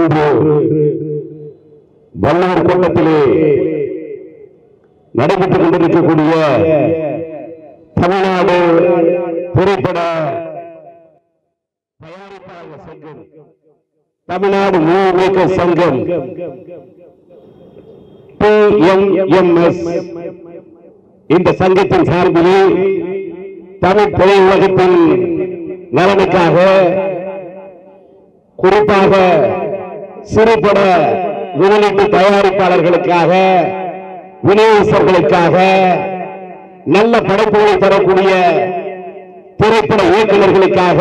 இன்று வல்லார் கோட்டத்திலே நடைபெற்றுக் கொண்டிருக்கக்கூடிய தமிழ்நாடு திரைப்பட தயாரிப்பாளர் சங்கம் தமிழ்நாடு மூவி மேக்கர் சங்கம் PMMS இந்த சங்கத்தின் சார்பிலே தமிழ் திரையுலகத்தின் நலனுக்காக குறிப்பாக சிறுபட முதலீட்டு தயாரிப்பாளர்களுக்காக விநியோகஸ்தர்களுக்காக நல்ல படைப்புகளை தரக்கூடிய திரைப்பட இயக்குநர்களுக்காக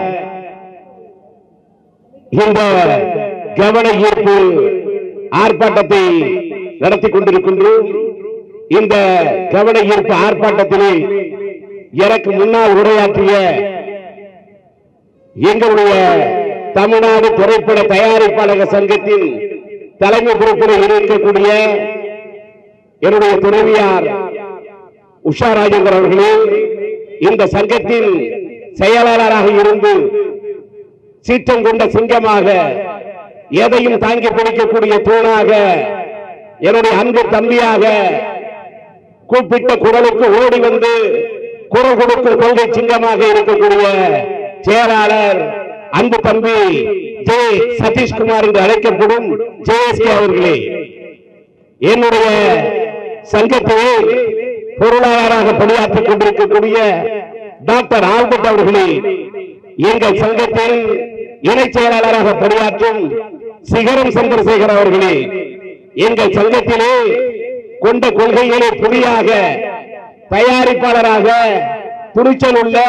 இந்த கவன ஈர்ப்பு ஆர்ப்பாட்டத்தை நடத்தி கொண்டிருக்கின்றோம் இந்த கவன ஈர்ப்பு ஆர்ப்பாட்டத்திலே எனக்கு முன்னால் உரையாற்றிய எங்களுடைய தமிழ்நாடு திரைப்பட தயாரிப்பாளர் சங்கத்தின் தலைமை பொறுப்பில் இருக்கக்கூடிய என்னுடைய துணைவியார் உஷா ராஜேந்தர் அவர்களே இந்த சங்கத்தின் செயலாளராக இருந்து சீற்றம் கொண்ட சிங்கமாக எதையும் தாங்கி பிடிக்கக்கூடிய தூணாக என்னுடைய அன்பு தம்பியாக கூப்பிட்ட குரலுக்கு ஓடி வந்து குரல் கொடுக்கும் கொள்கை சிங்கமாக இருக்கக்கூடிய செயலாளர் அன்பு தம்பி ஜே சதீஷ்குமார் என்று அழைக்கப்படும் ஜேஎஸ்கே அவர்களே என்னுடைய சங்கத்திலே பொருளாளராக பணியாற்றிக் கொண்டிருக்கக்கூடிய டாக்டர் ஆல்பர்ட் அவர்களே எங்கள் சங்கத்தில் இணைச் செயலாளராக பணியாற்றும் சிகரம் சந்திரசேகர் அவர்களே எங்கள் சங்கத்திலே கொண்ட கொள்கைகளை புதியாக தயாரிப்பாளராக துணிச்சல் உள்ள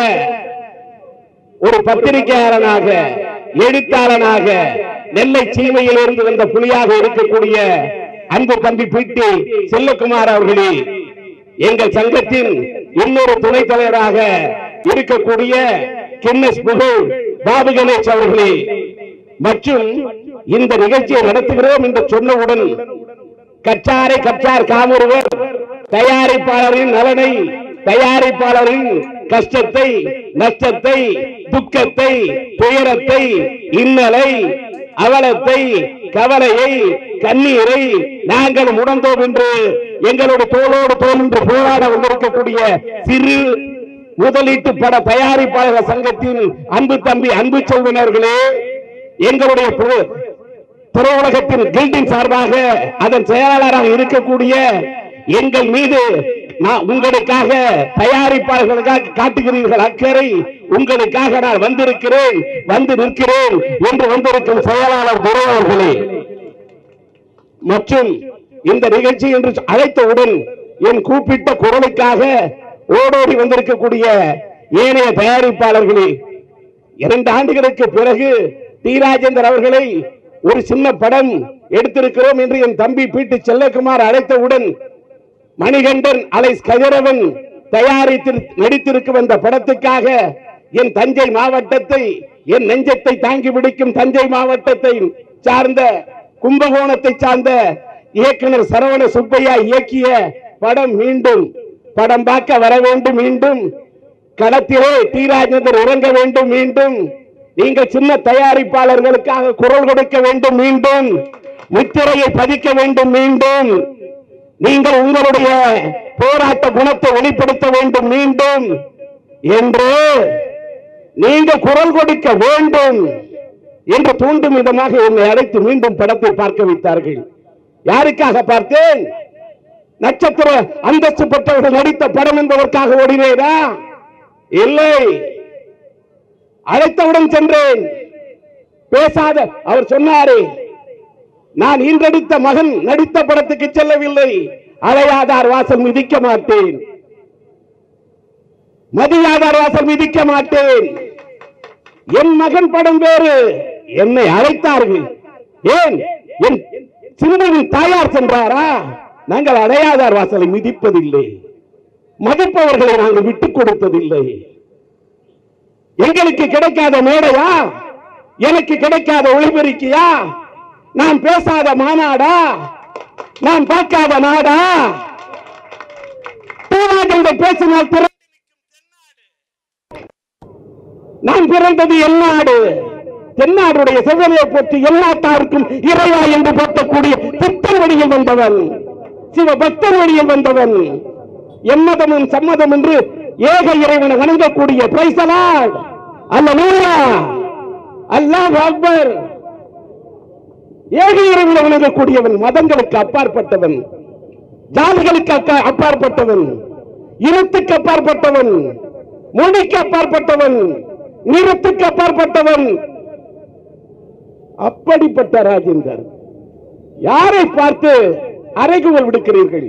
ஒரு பத்திரிகையாளனாக எழுத்தாளனாக நெல்லை சீமையில் இருந்து வந்த புலியாக இருக்கக்கூடிய அன்பு தம்பி பிடி செல்லகுமார் அவர்களே எங்கள் சங்கத்தின் இன்னொரு துணைத் தலைவராக இருக்கக்கூடிய கின்னஸ் புகழ் பாபு கணேஷ் அவர்களே மற்றும் இந்த நிகழ்ச்சியை நடத்துகிறோம் என்று சொன்னவுடன் கச்சாரை கச்சார் காமொருவர் தயாரிப்பாளரின் நலனை தயாரிப்பாளரின் கஷ்டத்தை நஷ்டத்தை துக்கத்தை துயரத்தை இன்னலை அவலத்தை கவலையை கண்ணீரை நாங்கள் உணர்ந்தோம் என்று எங்களோட தோளோடு தோல் என்று போராட வந்திருக்கக்கூடிய சிறு முதலீட்டு பட தயாரிப்பாளர் சங்கத்தின் அன்பு தம்பி அன்பு செல்வனர்களே எங்களுடைய பு- திரையுலகத்தின் கில்டின் சார்பாக அதன் செயலாளராக இருக்கக்கூடிய எங்கள் மீது நான் உங்களுக்காக தயாரிப்பாளர்களுக்காக காட்டுகிறீர்கள் அக்கறை உங்களுக்காக நான் வந்திருக்கிறேன் வந்து நிற்கிறேன் என்று வந்திருக்கும் செயலாளர் துரை அவர்களே மற்றும் இந்த நிகழ்ச்சி என்று அழைத்தவுடன் என் கூப்பிட்ட குரலுக்காக ஓடோடி வந்திருக்கக்கூடிய ஏனைய தயாரிப்பாளர்களே இரண்டு ஆண்டுகளுக்கு பிறகு டி ராஜேந்தர் அவர்களை ஒரு சின்ன படம் எடுத்திருக்கிறோம் என்று என் தம்பி பீட்டு செல்லகுமார் அழைத்தவுடன் மணிகண்டன் அலைஸ் கதிரவன் தயாரித்து நடித்திருக்கும் அந்த படத்துக்காக என் தஞ்சை மாவட்டத்தை என் நெஞ்சத்தை தாங்கி பிடிக்கும் தஞ்சை மாவட்டத்தை சார்ந்த கும்பகோணத்தை சார்ந்த இயக்குனர் சரவண சுப்பையா இயக்கிய படம் மீண்டும் படம் பார்க்க வர வேண்டும் மீண்டும் களத்திலே டி ராஜேந்தர் இறங்க வேண்டும் மீண்டும் நீங்கள் சின்ன தயாரிப்பாளர்களுக்காக குரல் கொடுக்க வேண்டும் மீண்டும் முத்திரையை பதிக்க வேண்டும் மீண்டும் நீங்கள் உங்களுடைய போராட்ட குணத்தை வெளிப்படுத்த வேண்டும் மீண்டும் என்று நீங்கள் குரல் கொடுக்க வேண்டும் என்று தூண்டும் விதமாக என்னை அழைத்து மீண்டும் படத்தை பார்க்க வைத்தார்கள் யாருக்காக பார்த்தேன் நட்சத்திர அந்தஸ்து பெற்றவர்கள் நடித்த படம் என்பதற்காக ஓடினேனா இல்லை அழைத்தவுடன் சென்றேன் பேசாத அவர் சொன்னாரே நான் ஈன்றெடுத்த மகன் நடித்த படத்துக்கு செல்லவில்லை அலையாதார் வாசல் மிதிக்க மாட்டேன் மதியாதார் வாசல் மிதிக்க மாட்டேன் என் மகன் படம் வேறு என்னை அழைத்தார்கள் ஏன் என் சிறுவனின் தாயார் சென்றாரா நாங்கள் அடையாதார் வாசலை மிதிப்பதில்லை மதிப்பவர்களை நாங்கள் விட்டுக் கொடுத்ததில்லை எங்களுக்கு கிடைக்காத மேடையா எனக்கு கிடைக்காத ஒளிபெருக்கியா நான் பேசாத மாநாடா நான் பார்க்காத நாடா பூவாக்கள் பேசினால் திற- நான் பிறந்தது என் நாடு தென்னாடுடைய செவ்வனையை போற்றி எல்லாத்தாருக்கும் இறைவா என்று போற்றக்கூடிய புத்தர் வழியில் வந்தவன் சிவ பக்தர் வழியில் வந்தவன் எம்மதமும் சம்மதம் என்று ஏக இறைவனை வணங்கக்கூடிய பிரைசலால் அல்ல அல்லாஹ் அக்பர் ஏக இறைவனை வணங்கக்கூடியவன் மதங்களுக்கு அப்பாற்பட்டவன் ஜாதிகளுக்கு அக்கா- அப்பாற்பட்டவன் இனத்துக்கு அப்பாற்பட்டவன் மொழிக்கு அப்பாற்பட்டவன் நிறத்துக்கு அப்பாற்பட்டவன் அப்படிப்பட்ட ராஜேந்தர் யாரை பார்த்து அறைகுவல் விடுக்கிறீர்கள்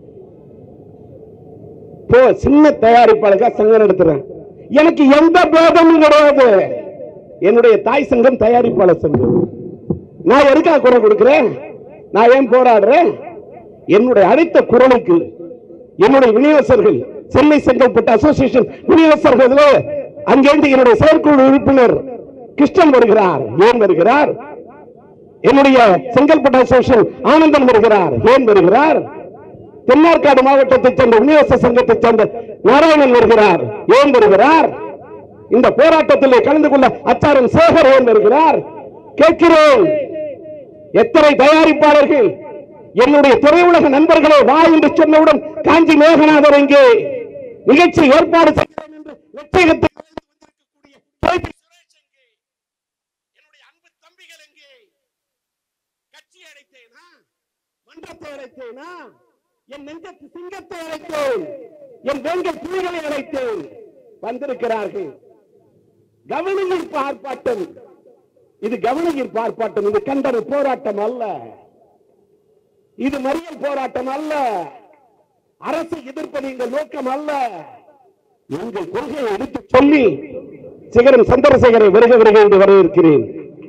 போ சின்ன தயாரிப்பாளருக்கா சங்கம் நடத்துறேன் எனக்கு எந்த பேதமும் கிடையாது என்னுடைய தாய் சங்கம் தயாரிப்பாளர் சங்கம் நான் எதுக்காக குரல் கொடுக்கிறேன் நான் ஏன் போராடுறேன் என்னுடைய அழைத்த குரலுக்கு என்னுடைய விநியோகஸ்தர்கள் சென்னை செங்கல்பட்டு அசோசியேஷன் விநியோகஸ்தர்கள் அங்கேருந்து என்னுடைய செயற்குழு உறுப்பினர் கிருஷ்ணன் வருகிறார் ஏன் வருகிறார் என்னுடைய செங்கல்பட்டு அசோசியேஷன் ஆனந்தன் வருகிறார் ஏன் வருகிறார் தென்னார்காடு மாவட்டத்தைச் சேர்ந்த விநியோக சங்கத்தைச் சேர்ந்த நாராயணன் வருகிறார் ஏன் வருகிறார் இந்த போராட்டத்தில் கலந்து கொள்ள அச்சாரன் சேகர் ஏன் வருகிறார் கேட்கிறேன் எத்தனை தயாரிப்பாளர்கள் என்னுடைய திரையுலக நண்பர்களே வா என்று சொன்னவுடன் காஞ்சி மேகநாதர் எங்கே நிகழ்ச்சி ஏற்பாடு செய்கிறேன் என்று வெற்றிகத்தை வந்திருக்கக்கூடிய கேபி சுரேஷ் எங்கே? என்னுடைய அன்பு தம்பிகள் எங்கே கட்சி அழைத்தேனா மன்றத்தை அழைத்தேனா என் நெஞ்சத்து சிங்கத்தை அழைத்தேன் என் வேங்கை புலிகளை அழைத்தேன் வந்திருக்கிறார்கள் கவனியில் பார்ப்பாட்டம் இது கவனியில் பார்ப்பாட்டம் இது கண்டன போராட்டம் அல்ல இது மறியல் போராட்டம் அல்ல அரசு எதிர்ப்பது எங்கள் நோக்கம் அல்ல எங்கள் கொள்கையை எடுத்து சொல்லி சிகரம் சந்திரசேகரை வருக வருக என்று வரவேற்கிறேன்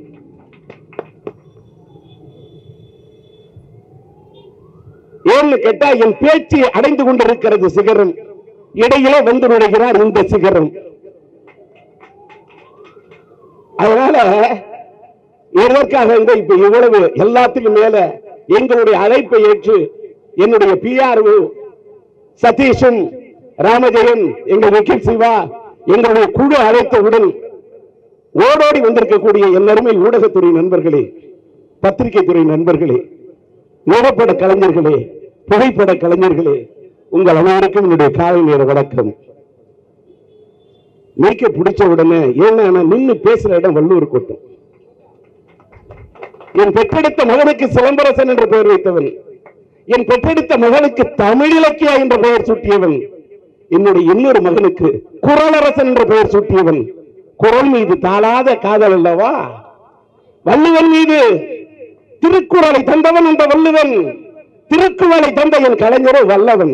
ஏன்னு கேட்டா என் பேச்சு அடைந்து கொண்டிருக்கிறது சிகரம் இடையிலே வந்து நுழைகிறார் இந்த சிகரம் அதனால எதற்காக இந்த இப்ப இவ்வளவு எல்லாத்துக்கும் மேல எங்களுடைய அழைப்பை ஏற்று என்னுடைய பிஆர்ஓ சதீஷும் ராமஜெயன் எங்கள் வக்கீல் சிவா எங்களுடைய குழு அழைத்தவுடன் ஓடோடி வந்திருக்கக்கூடிய என் அருமை ஊடகத்துறை நண்பர்களே பத்திரிகை துறை நண்பர்களே நிறப்பட கலைஞர்களே புகைப்பட கலைஞர்களே உங்கள் அனைவருக்கும் என்னுடைய காலை நேர வணக்கம் மீக்க பிடிச்ச உடனே ஏன்னா நான் நின்னு பேசுற இடம் வள்ளூர் கூட்டம் என் பெற்றெடுத்த மகனுக்கு சிலம்பரசன் என்ற பெயர் வைத்தவன் என் பெற்றெடுத்த மகனுக்கு தமிழ் இலக்கியா என்ற பெயர் சூட்டியவன் என்னுடைய இன்னொரு மகனுக்கு குரலரசன் என்ற பெயர் சூட்டியவன் குரல் மீது தாளாத காதல் அல்லவா வள்ளுவன் மீது திருக்குறளை தந்தவன் அந்த வள்ளுவன் திருக்குறளை தந்த என் கலைஞரோ வல்லவன்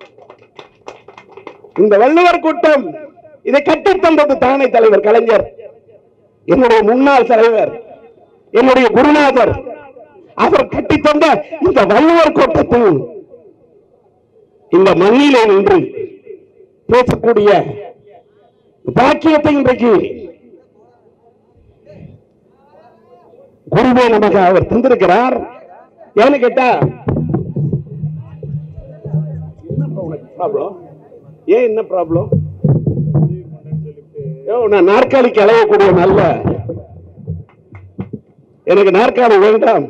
இந்த வள்ளுவர் கூட்டம் இதை கட்டித் தந்தது தானே தலைவர் கலைஞர் என்னுடைய முன்னாள் தலைவர் என்னுடைய குருநாதர் அவர் கட்டித் தந்த இந்த வள்ளுவர் கூட்டத்தில் இந்த மண்ணிலே நின்று பேசக்கூடிய பாக்கியத்தை இன்றைக்கு குருவே நமக்கு அவர் தந்திருக்கிறார் ஏன்னு கேட்டா என்ன ப்ராப்ளம் ஏன் என்ன ப்ராப்ளம் யோ நான் நாற்காலிக்கு அலையக்கூடிய நல்ல எனக்கு நாற்காலி வேண்டாம்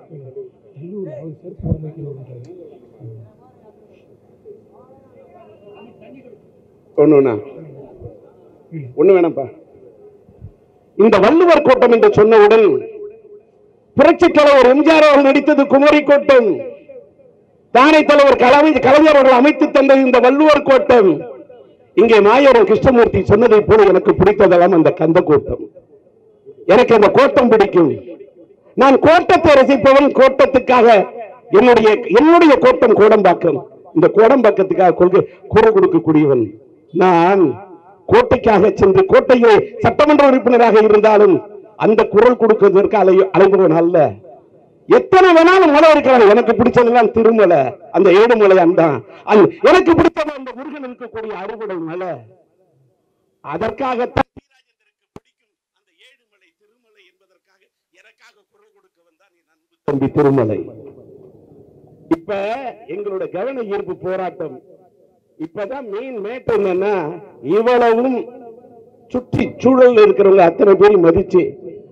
ஒண்ணுண்ணா ஒண்ணு வேணாம்ப்பா இந்த வள்ளுவர் கோட்டம் என்று சொன்னவுடன் புரட்சி தலைவர் எம்ஜிஆர் அவர்கள் நடித்தது குமரி கோட்டம் தானே தலைவர் கலைஞர் கலைஞர் அவர்கள் அமைத்து தந்தது இந்த வள்ளுவர் கோட்டம் இங்கே மாயவரம் கிருஷ்ணமூர்த்தி சொன்னதை போல எனக்கு பிடித்ததெல்லாம் அந்த கந்த கோட்டம் எனக்கு அந்த கோட்டம் பிடிக்கும் நான் கோட்டத்தை ரசிப்பவன் கோட்டத்துக்காக என்னுடைய என்னுடைய கோட்டம் கோடம்பாக்கம் இந்த கோடம்பாக்கத்துக்காக கொள்கை குரல் கொடுக்கக்கூடியவன் நான் கோட்டைக்காக சென்று கோட்டையில் சட்டமன்ற உறுப்பினராக இருந்தாலும் அந்த குரல் கொடுக்கிறதற்கு அலை அலைபவன் அல்ல எத்தனை வேணாலும் மலை இருக்கலாம் எனக்கு பிடிச்சதெல்லாம் திருமலை அந்த ஏடுமலை அந்த அந்த- எனக்கு பிடிச்சது அந்த முருகன் இருக்கக்கூடிய அறுவடை மலை அதற்காகத்தான் தீராஜேந்தருக்கு பிடிக்கும் அந்த ஏழுமலை திருமலை என்பதற்காக எனக்காக குரல் கொடுக்க வந்தான் என் அன்பு தம்பி திருமலை இப்ப எங்களோட கவன ஈர்ப்பு போராட்டம் இப்பதான் மெயின் மேட்டர் என்னன்னா இவ்வளவும் சுற்றி சூழல் இருக்கிறவங்க அத்தனை பேரையும் மதிச்சு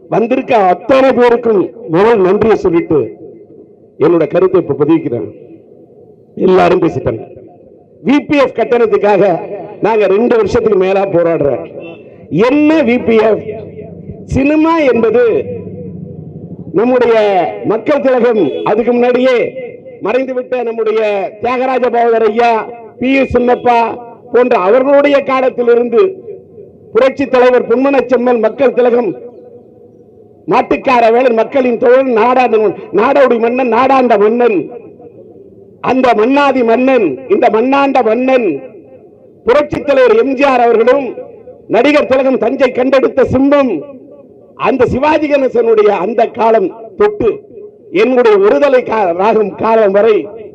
வந்திருக்க அத்தனை பேருக்கும் முதல் நன்றியை சொல்லிட்டு என்னோட கருத்தை இப்ப பதிவிக்கிறேன் எல்லாரும் பேசிட்டாங்க விபிஎஃப் கட்டணத்துக்காக நாங்க ரெண்டு வருஷத்துக்கு மேலா போராடுறோம் என்ன விபிஎஃப் சினிமா என்பது நம்முடைய மக்கள் திலகம் அதுக்கு முன்னாடியே மறைந்துவிட்ட நம்முடைய தியாகராஜ பாவதர் ஐயா பி எஸ் சின்னப்பா போன்ற அவர்களுடைய காலத்திலிருந்து புரட்சி தலைவர் பொன்மனச்செம்மல் மக்கள் திலகம் மாட்டுக்கார வேலன் மக்களின் தோழன் நாடாண்ட நாடோடி மன்னன் நாடாண்ட மன்னன் அந்த மன்னாதி மன்னன் இந்த மன்னாண்ட மன்னன் புரட்சி தலைவர் எம்ஜிஆர் அவர்களும் நடிகர் திலகம் தஞ்சை கண்டெடுத்த சிம்மம் அந்த சிவாஜி கணேசனுடைய அந்த காலம் தொட்டு என்னுடைய விடுதலை கா- ராகம் காலம் வரை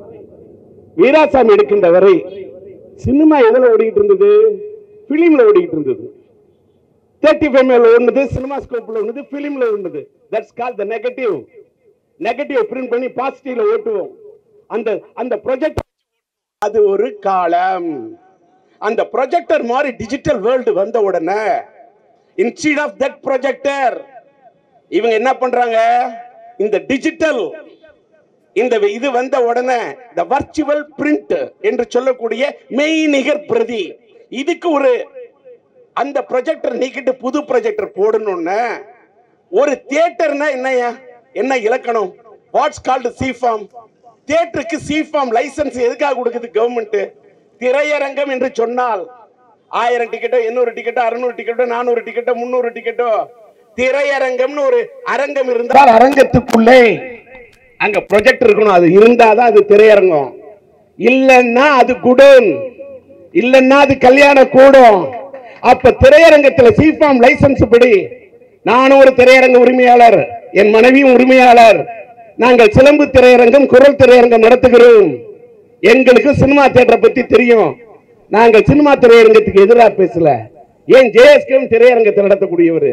வீராசாமி எடுக்கின்ற வரை சினிமா எதுல ஓடிக்கிட்டு இருந்தது பிலிம்ல ஓடிக்கிட்டு இருந்தது தேர்ட்டி ஃபைவ் மேல ஒண்ணுது சினிமா ஸ்கோப்ல ஒண்ணுது பிலிம்ல ஒண்ணுது that's call the negative negative print பண்ணி பாசிட்டிவ்ல ஓட்டுவோம் அந்த அந்த ப்ரொஜெக்ட் அது ஒரு காலம் அந்த ப்ரொஜெக்டர் மாதிரி டிஜிட்டல் வேர்ல்டு வந்த உடனே இன்ஸ்டீட் ஆஃப் தட் ப்ரொஜெக்டர் இவங்க என்ன பண்றாங்க இந்த டிஜிட்டல் இந்த இது வந்த உடனே இந்த வர்ச்சுவல் பிரிண்ட் என்று சொல்லக்கூடிய மெய்நிகர் பிரதி இதுக்கு ஒரு அந்த ப்ரொஜெக்டர் நீக்கிட்டு புது ப்ரொஜெக்டர் போடணும்னு ஒரு தியேட்டர்னா என்னையா என்ன இலக்கணம் வாட்ஸ் கால்டு சி ஃபார்ம் தியேட்டருக்கு சி ஃபார்ம் லைசன்ஸ் எதுக்காக கொடுக்குது கவர்மெண்ட் திரையரங்கம் என்று சொன்னால் ஆயிரம் டிக்கெட்டோ எண்ணூறு டிக்கெட்டோ அறுநூறு டிக்கெட்டோ நானூறு டிக்கெட்டோ முன்னூறு டிக்கெட்டோ திரையரங்கம்னு ஒரு அரங்கம் இருந்தால் அரங்கத்துக்குள்ளே அங்க ப்ரொஜெக்ட் இருக்கணும் அது இருந்தாதான் அது திரையரங்கம் இல்லன்னா அது குடோன் இல்லன்னா அது கல்யாண கூடம் அப்ப திரையரங்கத்துல சிஃபார்ம் லைசன்ஸ் படி நானும் ஒரு திரையரங்க உரிமையாளர் என் மனைவியும் உரிமையாளர் நாங்கள் சிலம்பு திரையரங்கம் குரல் திரையரங்கம் நடத்துகிறோம் எங்களுக்கு சினிமா தியேட்டரை பத்தி தெரியும் நாங்கள் சினிமா திரையரங்கத்துக்கு எதிராக பேசல ஏன் ஜேஎஸ்கேவும் திரையரங்கத்தை நடத்தக்கூடியவர்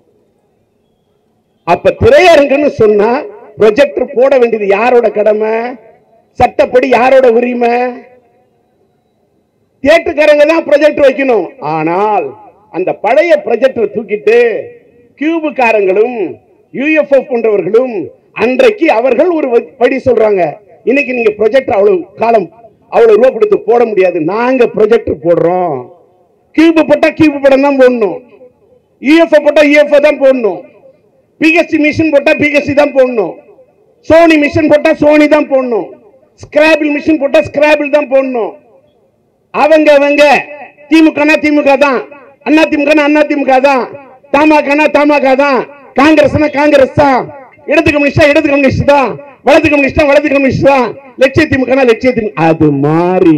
அப்ப திரையரங்குன்னு சொன்னா ப்ரொஜெக்டர் போட வேண்டியது யாரோட கடமை சட்டப்படி யாரோட உரிமை தியேட்டருக்காரங்க தான் ப்ரொஜெக்டர் வைக்கணும் ஆனால் அந்த பழைய ப்ரொஜெக்டர் தூக்கிட்டு கியூபுக்காரங்களும் யூஎஃப்ஓ போன்றவர்களும் அன்றைக்கு அவர்கள் ஒரு வ- வழி சொல்றாங்க இன்னைக்கு நீங்க ப்ரொஜெக்டர் அவ்வளவு காலம் அவ்வளவு ரூபா கொடுத்து போட முடியாது நாங்க ப்ரொஜெக்டர் போடுறோம் கியூபு போட்டா கியூபு படம் தான் போடணும் யூஎஃப்ஓ போட்டா யூஎஃப்ஓ தான் போடணும் பிஎஸ்சி மிஷின் போட்டா பிஎஸ்சி தான் போடணும் சோனி மிஷின் போட்டா சோனி தான் போடணும் ஸ்கிராபிள் மிஷின் போட்டா ஸ்கிராபிள் தான் போடணும் அவங்க அவங்க திமுக திமுக தான் அண்ணா திமுக அண்ணா திமுக தான் தமாக தமாக தான் காங்கிரஸ் காங்கிரஸ் தான் இடது கம்யூனிஸ்டா இடது கம்யூனிஸ்ட் தான் வலது கம்யூனிஸ்டா வலது கம்யூனிஸ்ட் தான் லட்சிய திமுக லட்சிய திமுக அது மாதிரி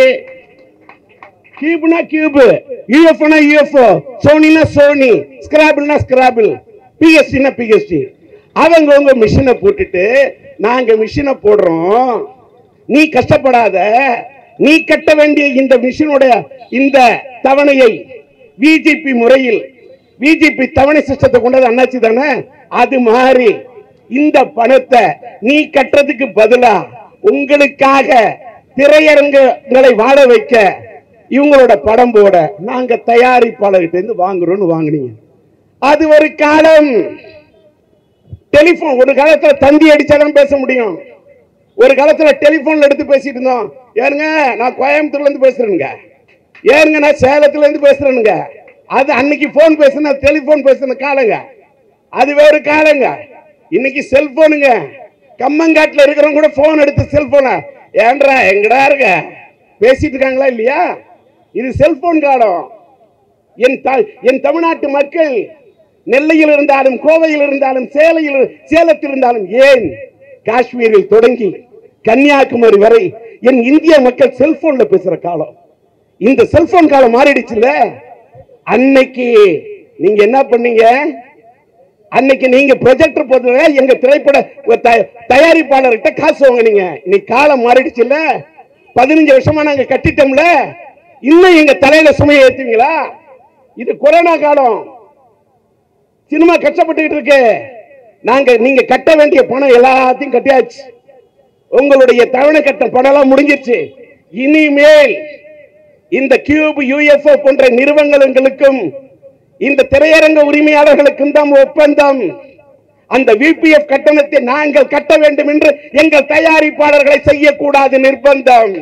கியூப்னா கியூப் யூஎஃப்னா யூஎஃப்ஓ சோனினா சோனி ஸ்கிராபிள்னா ஸ்கிராபிள் பிஎஸ்டினா பிஎஸ்டி அவங்க உங்க மிஷினை போட்டுட்டு நாங்க மிஷினை போடுறோம் நீ கஷ்டப்படாத நீ கட்ட வேண்டிய இந்த மிஷினோட இந்த தவணையை பிஜேபி முறையில் பிஜேபி தவணை சிஸ்டத்தை கொண்டது அண்ணாச்சி தானே அது மாதிரி இந்த பணத்தை நீ கட்டுறதுக்கு பதிலா உங்களுக்காக திரையரங்குகளை வாழ வைக்க இவங்களோட படம் போட நாங்க தயாரிப்பாளர்கிட்ட இருந்து வாங்குறோம்னு வாங்குனீங்க அது ஒரு காலம் டெலிபோன் ஒரு காலத்துல தந்தி அடிச்சாதான் பேச முடியும் ஒரு காலத்துல டெலிபோன்ல எடுத்து பேசிட்டு இருந்தோம் ஏனுங்க நான் கோயம்புத்தூர்ல இருந்து பேசுறேனுங்க ஏனுங்க நான் சேலத்துல இருந்து பேசுறேனுங்க அது அன்னைக்கு போன் பேசுன டெலிபோன் பேசுன காலங்க அது வேறு காலங்க இன்னைக்கு செல்போனுங்க கம்மங்காட்டுல இருக்கிறவங்க கூட போன் எடுத்து செல்போன ஏன்றா எங்கடா இருக்க பேசிட்டு இருக்காங்களா இல்லையா இது செல்போன் காலம் என் த- என் தமிழ்நாட்டு மக்கள் நெல்லையில் இருந்தாலும் கோவையில் இருந்தாலும் சேலையில் சேலத்தில் இருந்தாலும் ஏன் காஷ்மீரில் தொடங்கி கன்னியாகுமரி வரை என் இந்திய மக்கள் செல்போன்ல பேசுற காலம் இந்த செல்போன் காலம் மாறிடுச்சுல அன்னைக்கு நீங்க என்ன பண்ணீங்க அன்னைக்கு நீங்க ப்ரொஜெக்டர் போதுல எங்க திரைப்பட த- தயாரிப்பாளர்கிட்ட காசு வாங்குனீங்க இன்னைக்கு காலம் மாறிடுச்சுல்ல பதினஞ்சு வருஷமா நாங்க கட்டிட்டோம்ல இன்னும் எங்க தலையில சுமையை ஏத்துவீங்களா இது கொரோனா காலம் சினிமா கஷ்டப்பட்டுக்கிட்டு இருக்கு நாங்க நீங்க கட்ட வேண்டிய பணம் எல்லாத்தையும் கட்டியாச்சு உங்களுடைய தவணை கட்ட பணம் எல்லாம் முடிஞ்சிருச்சு இனிமேல் இந்த கியூப் யூஎஃப்ஓ போன்ற நிறுவனங்களுக்கும் இந்த திரையரங்க உரிமையாளர்களுக்கும் தான் ஒப்பந்தம் அந்த விபிஎஃப் கட்டணத்தை நாங்கள் கட்ட வேண்டும் என்று எங்கள் தயாரிப்பாளர்களை செய்யக்கூடாது நிர்பந்தம்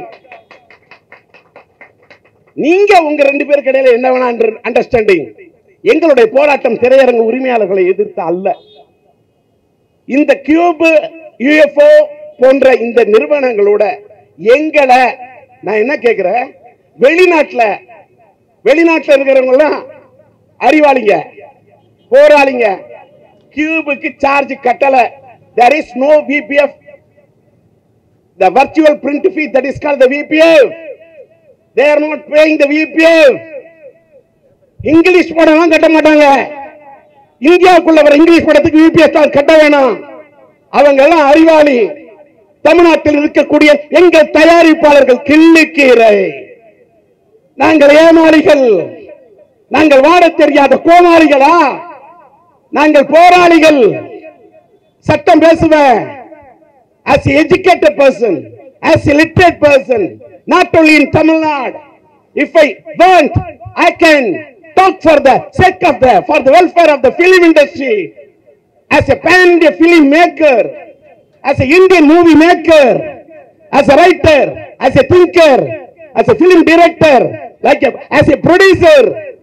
நீங்க உங்க ரெண்டு பேருக்கு இடையில என்ன வேணா அண்டர்ஸ்டாண்டிங் எங்களுடைய போராட்டம் திரையரங்க உரிமையாளர்களை எதிர்த்து அல்ல இந்த கியூப் யுஎஃப்ஓ போன்ற இந்த நிறுவனங்களோட எங்களை நான் என்ன கேக்குறேன் வெளிநாட்டுல வெளிநாட்டுல இருக்கிறவங்க எல்லாம் அறிவாளிங்க போராளிங்க கியூபுக்கு சார்ஜ் கட்டல there is no vpf the virtual print fee that is called the vpf they are not paying the vpf English படம் கட்ட மாட்டாங்க இந்தியாவுக்குள்ள வர இங்கிலீஷ் படத்துக்கு யூபிஎஸ் கட்ட வேணாம் அவங்க எல்லாம் அறிவாளி தமிழ்நாட்டில் இருக்கக்கூடிய எங்கள் தயாரிப்பாளர்கள் கிள்ளுக்கீரை நாங்கள் ஏமாளிகள் நாங்கள் வாடத் தெரியாத கோமாளிகளா நாங்கள் போராளிகள் சட்டம் பேசுவேன் as a educated person as a literate person not only in tamil nadu if i want i can talk for the sake of the for the welfare of the film industry as a pan India film maker as a indian movie maker as a writer as a thinker as a film director like a, as a producer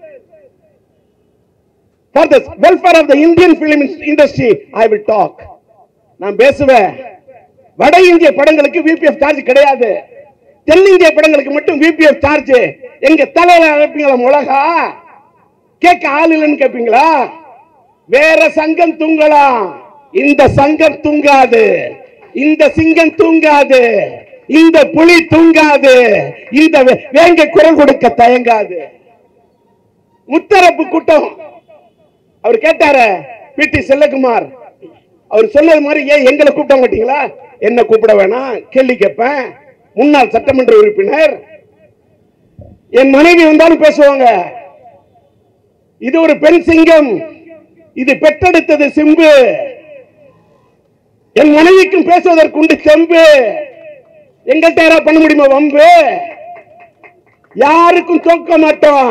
for the welfare of the Indian film industry, I will talk. நான் பேசுவேன் வட இந்திய படங்களுக்கு VPF charge கிடையாது தென்னிந்திய படங்களுக்கு மட்டும் VPF charge எங்க தலையில அழைப்பீங்களா மிளகா கேட்க ஆள் இல்லைன்னு கேட்பீங்களா வேற சங்கம் தூங்கலாம் இந்த சங்கம் தூங்காது இந்த சிங்கம் தூங்காது இந்த புலி தூங்காது இந்த வே- வேங்கை குரல் கொடுக்க தயங்காது முத்தரப்பு கூட்டம் அவர் கேட்டாரு பிடி செல்லகுமார் அவர் சொன்னது மாதிரி ஏன் எங்களை கூப்பிட மாட்டீங்களா என்ன கூப்பிட வேணாம் கேள்வி கேட்பேன் முன்னாள் சட்டமன்ற உறுப்பினர் என் மனைவி வந்தாலும் பேசுவாங்க இது ஒரு பெண் சிங்கம் இது பெற்றெடுத்தது சிம்பு என் மனைவிக்கும் பேசுவதற்கு உண்டு செம்பு எங்கள்கிட்ட யாராவது பண்ண முடியுமா வம்பு யாருக்கும் தோக்க மாட்டோம்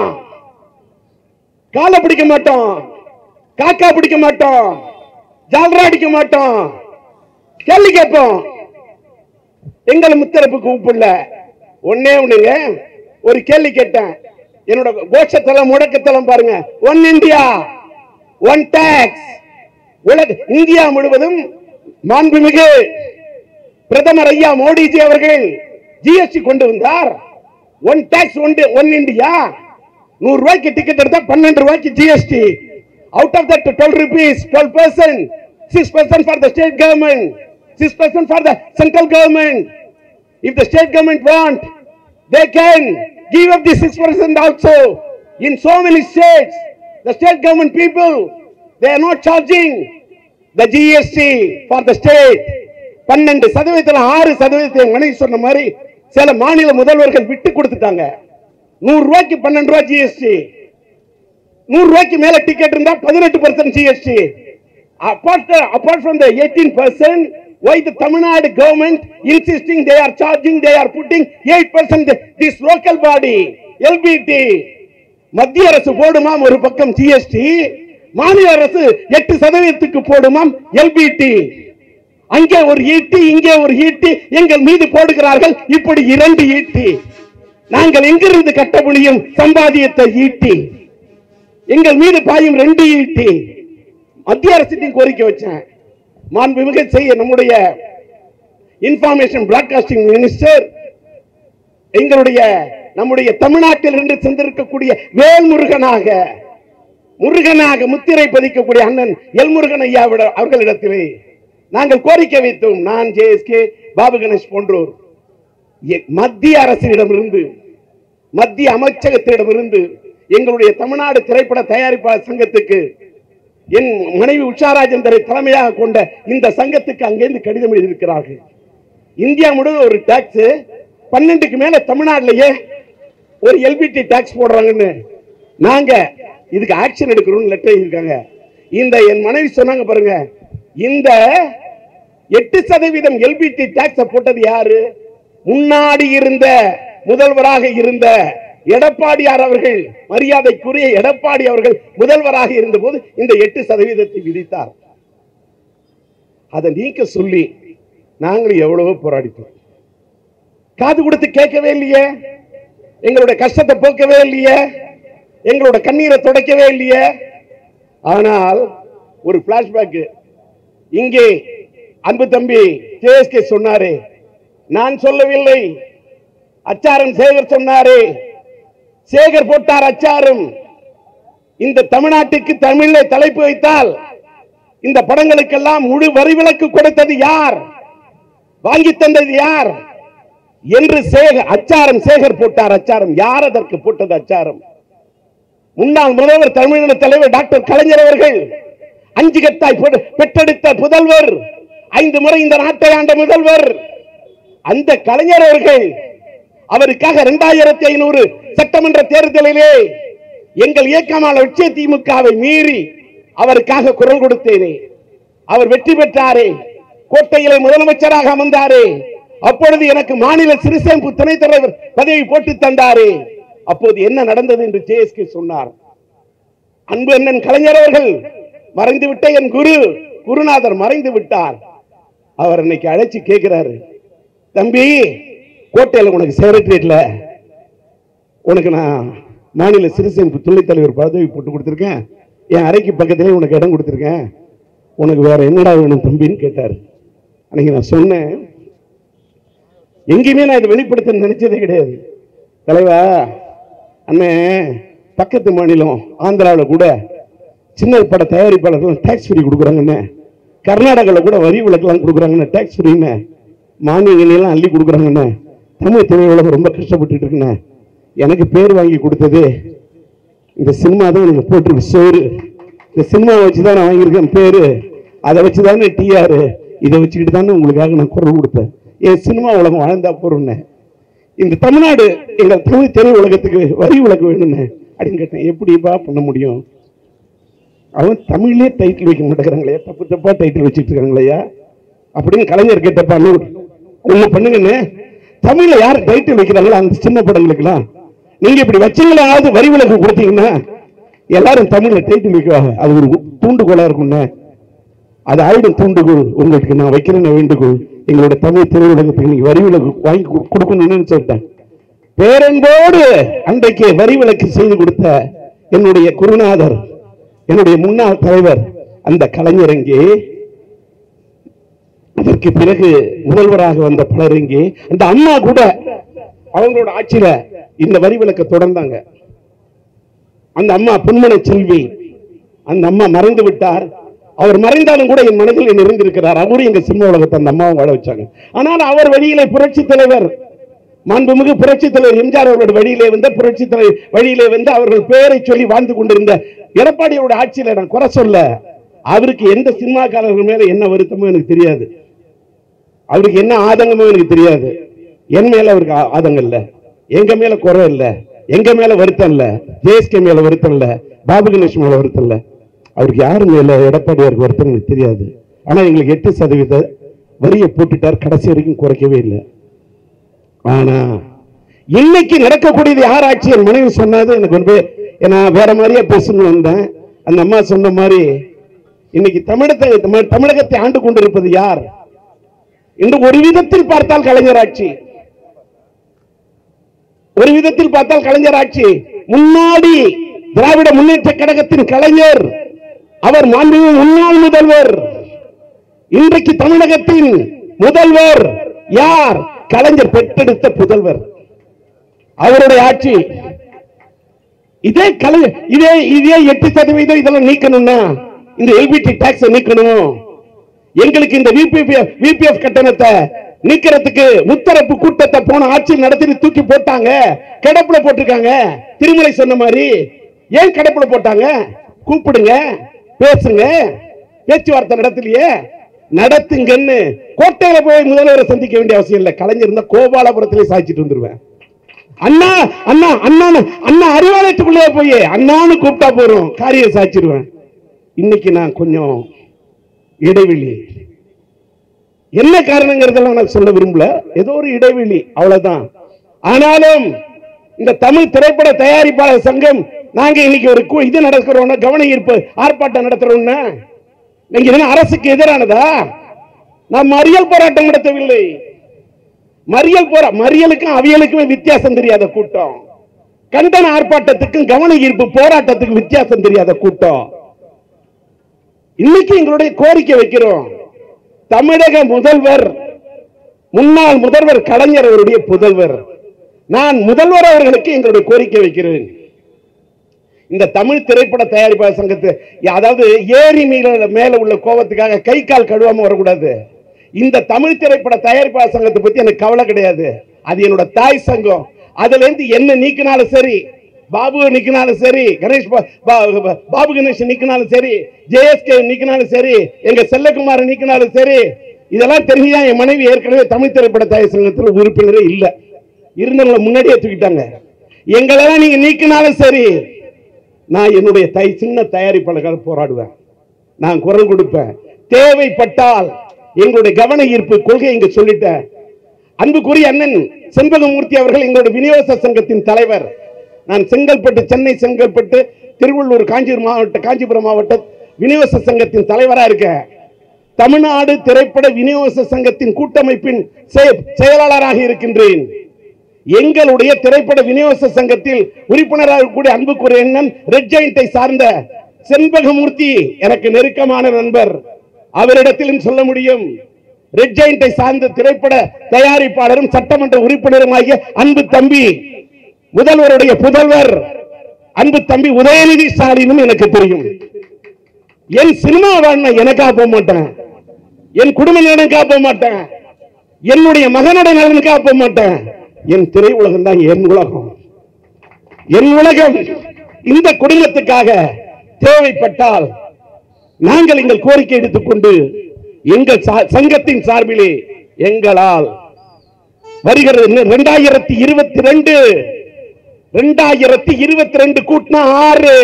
காலை பிடிக்க மாட்டோம் காக்கா பிடிக்க மாட்டோம் ஜால்ரா அடிக்க மாட்டோம் கேள்வி கேட்போம் எங்களை முத்தரப்பு கூப்பிடல ஒன்னே ஒண்ணுங்க ஒரு கேள்வி கேட்டேன் என்னோட கோஷத்தலம் முடக்கத்தலம் பாருங்க ஒன் இந்தியா ஒன் டாக்ஸ் உலக இந்தியா முழுவதும் மாண்புமிகு பிரதமர் ஐயா மோடிஜி அவர்கள் ஜிஎஸ்டி கொண்டு வந்தார் one tax one one India நூறு ரூபாய்க்கு டிக்கெட் எடுத்தா பன்னெண்டு ரூபாய்க்கு GST out of that twelve rupees twelve percent six percent for the state government six percent for the central government If the state government want, they can give up the 6% also. In so many states, the state government people, they are not charging the GST for the state. பன்னெண்டு சதவீதத்துல ஆறு சதவீதத்தை என் மனைவி சொன்ன மாதிரி சில மாநில முதல்வர்கள் விட்டு கொடுத்துட்டாங்க நூறு ரூபாய்க்கு பன்னெண்டு ரூபாய் ஜிஎஸ்டி நூறு ரூபாய்க்கு மேல டிக்கெட் இருந்தா பதினெட்டு percent GST apart apart from the 18 percent why the tamil nadu government insisting they are charging they are putting 8 percent this local body lbt மத்திய அரசு போடுமாம் ஒரு பக்கம் ஜிஎஸ்டி மாநில அரசு எட்டு சதவீதத்துக்கு போடுமாம் எல்பிடி அங்கே ஒரு ஈட்டி இங்கே ஒரு ஈட்டி எங்கள் மீது போடுகிறார்கள் இப்படி இரண்டு ஈட்டி நாங்கள் எங்கிருந்து கட்ட முடியும் சம்பாதியத்தை ஈட்டி எங்கள் மீது பாயும் ரெண்டு ஈட்டி மத்திய அரசின் கோரிக்கை வச்சேன் மாண்புமிகு செய்ய நம்முடைய இன்ஃபார்மேஷன் பிராட்காஸ்டிங் மினிஸ்டர் எங்களுடைய நம்முடைய தமிழ்நாட்டில் இருந்து சென்றிருக்கக்கூடிய வேல்முருகனாக முருகனாக முத்திரை பதிக்கக்கூடிய அண்ணன் எல் முருகன் ஐயா அவர்களிடத்திலே நாங்கள் கோரிக்கை வைத்தோம் நான் ஜேஎஸ்கே பாபு கணேஷ் போன்றோர் எ- மத்திய அரசிடமிருந்து மத்திய அமைச்சகத்திடமிருந்து எங்களுடைய தமிழ்நாடு திரைப்பட தயாரிப்பாளர் சங்கத்துக்கு என் மனைவி உஷா ராஜேந்தரை தலைமையாக கொண்ட இந்த சங்கத்துக்கு அங்கிருந்து கடிதம் எழுதியிருக்கிறார்கள் இந்தியா முழுவதும் ஒரு டாக்ஸ் பன்னெண்டுக்கு மேல தமிழ்நாட்டிலேயே ஒரு எல்பிடி டாக்ஸ் போடுறாங்கன்னு நாங்க இதுக்கு ஆக்ஷன் எடுக்கிறோம்னு லெட்டர் எழுதியிருக்காங்க இந்த என் மனைவி சொன்னாங்க பாருங்க இந்த எட்டு சதவீதம் எல்பிடி டாக்ஸ் போட்டது யாரு முன்னாடி இருந்த முதல்வராக இருந்த எடப்பாடியார் அவர்கள் மரியாதைக்குரிய எடப்பாடி அவர்கள் முதல்வராக இருந்தபோது இந்த எட்டு சதவீதத்தை விதித்தார் அதை நீக்க சொல்லி நாங்களும் எவ்வளவோ போராடிட்டோம் காது கொடுத்து கேட்கவே இல்லையே எங்களுடைய கஷ்டத்தை போக்கவே இல்லையே எங்களோட கண்ணீரை துடைக்கவே இல்லையே ஆனால் ஒரு பிளாஷ்பேக் இங்கே அன்பு தம்பி ஜேஎஸ்கே சொன்னாரே நான் சொல்லவில்லை அச்சாரம் சேகர் சொன்னாரே சேகர் போட்டார் அச்சாரம் இந்த தமிழ்நாட்டுக்கு தமிழை தலைப்பு வைத்தால் இந்த படங்களுக்கெல்லாம் முழு வரி விலக்கு கொடுத்தது யார் வாங்கி தந்தது யார் என்று சேகர் அச்சாரம் சேகர் போட்டார் அச்சாரம் யார் அதற்கு போட்டது அச்சாரம் முன்னாள் முதல்வர் தமிழின தலைவர் டாக்டர் கலைஞர் அவர்கள் அஞ்சு கத்தாய் பெ- பெற்றெடுத்த புதல்வர் ஐந்து முறை இந்த நாட்டை ஆண்ட முதல்வர் அந்த கலைஞர் அவர்கள் அவருக்காக இரண்டாயிரத்தி ஐநூறு சட்டமன்ற தேர்தலிலே எங்கள் இயக்கமான லட்சிய திமுகவை மீறி அவருக்காக குரல் கொடுத்தேனே அவர் வெற்றி பெற்றாரே கோட்டையிலே முதலமைச்சராக அமர்ந்தாரே அப்பொழுது எனக்கு மாநில சிறுசேமிப்பு துணைத் தலைவர் பதவி போட்டு தந்தாரே அப்போது என்ன நடந்தது என்று ஜேஎஸ்கே சொன்னார் அன்பு அண்ணன் கலைஞர் அவர்கள் மறைந்து விட்ட என் குரு குருநாதர் மறைந்து விட்டார் அவர் இன்னைக்கு அழைச்சு கேட்கிறாரு தம்பி கோட்டையில உனக்கு செக்ரட்டரியேட்ல உனக்கு நான் மாநில சிறுசேமிப்பு துணைத் தலைவர் பதவி போட்டு கொடுத்துருக்கேன் என் அறைக்கு பக்கத்திலே உனக்கு இடம் கொடுத்துருக்கேன் உனக்கு வேற என்னடா வேணும் தம்பின்னு கேட்டார் அன்னைக்கு நான் சொன்னேன் எங்கேயுமே நான் இதை வெளிப்படுத்த நினைச்சதே கிடையாது தலைவா அண்ணே பக்கத்து மாநிலம் ஆந்திராவில் கூட சின்ன பட தயாரிப்பாளர்கள் டாக்ஸ் ஃப்ரீ கொடுக்குறாங்கண்ணே கர்நாடகாவில் கூட வரி விலக்கெல்லாம் கொடுக்குறாங்கண்ணே டாக்ஸ் ஃப்ரீன்னு மானியங்கள் எல்லாம் அள்ளி கொடுக்குறாங்கண்ணே தமிழ் திரையுலகம் ரொம்ப கஷ்டப்பட்டுட்டு இருக்குண்ணே எனக்கு பேர் வாங்கி கொடுத்தது இந்த சினிமா தான் எனக்கு போட்டிருக்கு சோறு இந்த சினிமாவை வச்சு தான் நான் வாங்கியிருக்கேன் பேரு அதை வச்சு தானே டிஆர் இதை வச்சுக்கிட்டு தானே உங்களுக்காக நான் குரல் கொடுத்தேன் என் சினிமா உலகம் வாழ்ந்தா போறோம்னே இந்த தமிழ்நாடு எங்க தமிழ் திரை உலகத்துக்கு வரி விலக்கு வேணும்னு அப்படின்னு கேட்டேன் எப்படிப்பா பண்ண முடியும் அவன் தமிழ்லயே டைட்டில் வைக்க மாட்டேங்கிறாங்களே தப்பு தப்பா டைட்டில் வச்சுட்டு இருக்காங்களையா அப்படின்னு கலைஞர் கேட்டப்பா ஒண்ணு பண்ணுங்கன்னு தமிழ்ல யார் டைட்டில் வைக்கிறாங்களோ அந்த சின்ன படங்களுக்குலாம் நீங்க இப்படி வச்சீங்களாவது வரி விலக்கு கொடுத்தீங்கன்னா எல்லாரும் தமிழ்ல டைட்டில் வைக்குவாங்க அது ஒரு தூண்டுகோலா இருக்கும்ண்ணே அது ஆயிடும் தூண்டுகோல் உங்களுக்கு நான் வைக்கிறேன் வேண்டுகோள் எங்களோட தமிழ் திரையுலகத்துக்கு நீங்க வரி விலக்கு வாங்கி கொடு- கொடுக்கணும்னு சொல்லிட்டேன் பேரன்போடு அன்றைக்கு வரி விலக்கு செய்து கொடுத்த என்னுடைய குருநாதர் என்னுடைய முன்னாள் தலைவர் அந்த கலைஞர் இங்கே அதற்கு பிறகு முதல்வராக வந்த பலர் இங்கே அந்த அம்மா கூட அவங்களோட ஆட்சியில இந்த வரி விலக்கை தொடர்ந்தாங்க அந்த அம்மா பொன்மனை செல்வி அந்த அம்மா மறைந்து விட்டார் அவர் மறைந்தாலும் கூட என் மனதில் என் இருந்திருக்கிறார் அவரும் எங்க சிம்ம உலகத்தை அந்த அம்மாவும் வாழ வச்சாங்க ஆனால் அவர் வழியிலே புரட்சி தலைவர் மாண்புமிகு புரட்சி தலைவர் எம்ஜிஆர் அவர்களுடைய வழியிலே வந்த புரட்சி தலைவர் வழியிலே வந்து அவர்கள் பெயரை சொல்லி வாழ்ந்து கொண்டிருந்த எடப்பாடியோட ஆட்சியில நான் குறை சொல்ல அவருக்கு எந்த சினிமாக்காரர்கள் மேல என்ன வருத்தமோ எனக்கு தெரியாது அவருக்கு என்ன ஆதங்கமோ எனக்கு தெரியாது என் மேல அவருக்கு ஆ- ஆதங்கம் இல்ல எங்க மேல குறை இல்ல எங்க மேல வருத்தம் இல்ல ஜேஎஸ்கே மேல வருத்தம் இல்ல பாபு கணேஷ் மேல வருத்தம் இல்ல அவருக்கு யாரு மேல எடப்பாடியாருக்கு வருத்தம் எனக்கு தெரியாது ஆனா எங்களுக்கு எட்டு சதவீத வரியை போட்டுட்டார் கடைசி வரைக்கும் குறைக்கவே இல்லை ஆனா இன்னைக்கு நடக்கக்கூடியது யார் ஆட்சி என் மனைவி சொன்னது எனக்கு வந்து நான் வேற மாதிரியே பேசணும் வந்தேன் அந்த அம்மா சொன்ன மாதிரி இன்னைக்கு தமிழகத்தை தமிழ்- தமிழகத்தை ஆண்டு கொண்டிருப்பது யார் இன்று ஒரு விதத்தில் பார்த்தால் கலைஞர் ஆட்சி ஒரு விதத்தில் பார்த்தால் கலைஞர் ஆட்சி முன்னாடி திராவிட முன்னேற்ற கழகத்தின் கலைஞர் அவர் மாண்புமிகு முன்னாள் முதல்வர் இன்றைக்கு தமிழகத்தின் முதல்வர் யார் கலைஞர் பெற்றெடுத்த புதல்வர் அவருடைய ஆட்சி இதே கலை இதே இதே எட்டு சதவீதம் இதெல்லாம் நீக்கணும்னா இந்த எல்பிடி டாக்ஸ் நீக்கணும் எங்களுக்கு இந்த விபிஎஃப் விபிஎஃப் கட்டணத்தை நீக்கிறதுக்கு முத்தரப்பு கூட்டத்தை போன ஆட்சியில் நடத்தி தூக்கி போட்டாங்க கிடப்புல போட்டிருக்காங்க திருமலை சொன்ன மாதிரி ஏன் கிடப்புல போட்டாங்க கூப்பிடுங்க பேசுங்க பேச்சுவார்த்தை நடத்தலையே நடத்துங்கன்னு கோட்டையில போய் முதல்வரை சந்திக்க வேண்டிய அவசியம் இல்லை கலைஞர் இருந்தா கோபாலபுரத்திலே சாய்ச்சிட்டு வந்துருவேன் அண்ணா அண்ணா அண்ணா அண்ணா அறிவாலயத்துக்குள்ளே போய் அண்ணான்னு கூப்பிட்டா போறோம் காரியம் சாய்ச்சிருவேன் இன்னைக்கு நான் கொஞ்சம் இடைவெளி என்ன காரணங்கிறதெல்லாம் நான் சொல்ல விரும்பல ஏதோ ஒரு இடைவெளி அவ்வளவுதான் ஆனாலும் இந்த தமிழ் திரைப்பட தயாரிப்பாளர் சங்கம் நாங்க இன்னைக்கு ஒரு கு- இது நடக்கிறோம் கவன ஈர்ப்பு ஆர்ப்பாட்டம் நடத்துறோம்னா நீங்க என்ன அரசுக்கு எதிரானதா நாம் மறியல் போராட்டம் நடத்தவில்லை மறியல் போரா மறியலுக்கும் அவியலுக்குமே வித்தியாசம் தெரியாத கூட்டம் கண்டன ஆர்ப்பாட்டத்துக்கும் கவன ஈர்ப்பு போராட்டத்துக்கும் வித்தியாசம் தெரியாத கூட்டம் இன்னைக்கு எங்களுடைய கோரிக்கை வைக்கிறோம் தமிழக முதல்வர் முன்னாள் முதல்வர் கலைஞர் அவருடைய புதல்வர் நான் முதல்வர் அவர்களுக்கு எங்களுடைய கோரிக்கை வைக்கிறேன் இந்த தமிழ் திரைப்பட தயாரிப்பாளர் சங்கத்து அதாவது ஏரி மீன மேல உள்ள கோபத்துக்காக கை கால் கழுவாம வரக்கூடாது இந்த தமிழ் திரைப்பட தயாரிப்பாளர் சங்கத்தை பத்தி எனக்கு கவலை கிடையாது அது என்னோட தாய் சங்கம் அதுல இருந்து என்ன நீக்கினாலும் சரி பாபு நீக்கினாலும் சரி கணேஷ் பா- பா- பா- பாபு கணேஷ் நீக்கினாலும் சரி ஜேஎஸ்கே நீக்கினாலும் சரி எங்க செல்லகுமார் நீக்கினாலும் சரி இதெல்லாம் தெரிஞ்சுதான் என் மனைவி ஏற்கனவே தமிழ் திரைப்பட தயாரிப்பு சங்கத்தில் உறுப்பினரே இல்ல இருந்தவங்களை முன்னாடியே தூக்கிட்டாங்க எங்களெல்லாம் நீங்க நீக்கினாலும் சரி நான் என்னுடைய தை சின்ன தயாரிப்பாளர்கள் போராடுவேன் நான் குரல் கொடுப்பேன் தேவைப்பட்டால் எங்களுடைய கவன ஈர்ப்பு கொள்கை இங்க சொல்லிட்டேன் அன்புக்குரிய அண்ணன் செண்பகமூர்த்தி அவர்கள் எங்களுடைய விநியோக சங்கத்தின் தலைவர் நான் செங்கல்பட்டு சென்னை செங்கல்பட்டு திருவள்ளூர் காஞ்சிபுரம் மாவட்ட காஞ்சிபுரம் மாவட்ட விநியோக சங்கத்தின் தலைவரா இருக்கேன் தமிழ்நாடு திரைப்பட விநியோக சங்கத்தின் கூட்டமைப்பின் செய- செயலாளராக இருக்கின்றேன் எங்களுடைய திரைப்பட விநியோக சங்கத்தில் உறுப்பினராக கூடிய அன்புக்குரிய எண்ணன் ரெட் ஜெயிண்டை சார்ந்த செண்பகமூர்த்தி எனக்கு நெருக்கமான நண்பர் அவரிடத்திலும் சொல்ல முடியும் ரெட் ஜெயிண்டை சார்ந்த திரைப்பட தயாரிப்பாளரும் சட்டமன்ற உறுப்பினருமாகிய அன்பு தம்பி முதல்வருடைய புதல்வர் அன்பு தம்பி உதயநிதி ஸ்டாலினும் எனக்கு தெரியும் என் சினிமா வாழ்ன எனக்கா போக மாட்டேன் என் குடும்ப நலனுக்காக போக மாட்டேன் என்னுடைய மகனுடைய நலனுக்காக போக மாட்டேன் என் திரை உலகம் தான் என் உலகம் என் உலகம் இந்த குடும்பத்துக்காக தேவைப்பட்டால் நாங்கள் எங்கள் கோரிக்கை எடுத்துக்கொண்டு எங்கள் சா- சங்கத்தின் சார்பிலே எங்களால் வருகிறது இரண்டாயிரத்தி இருபத்தி ரெண்டு ரெண்டாயிரத்தி இருபத்தி ரெண்டு கூட்டினா ஆறு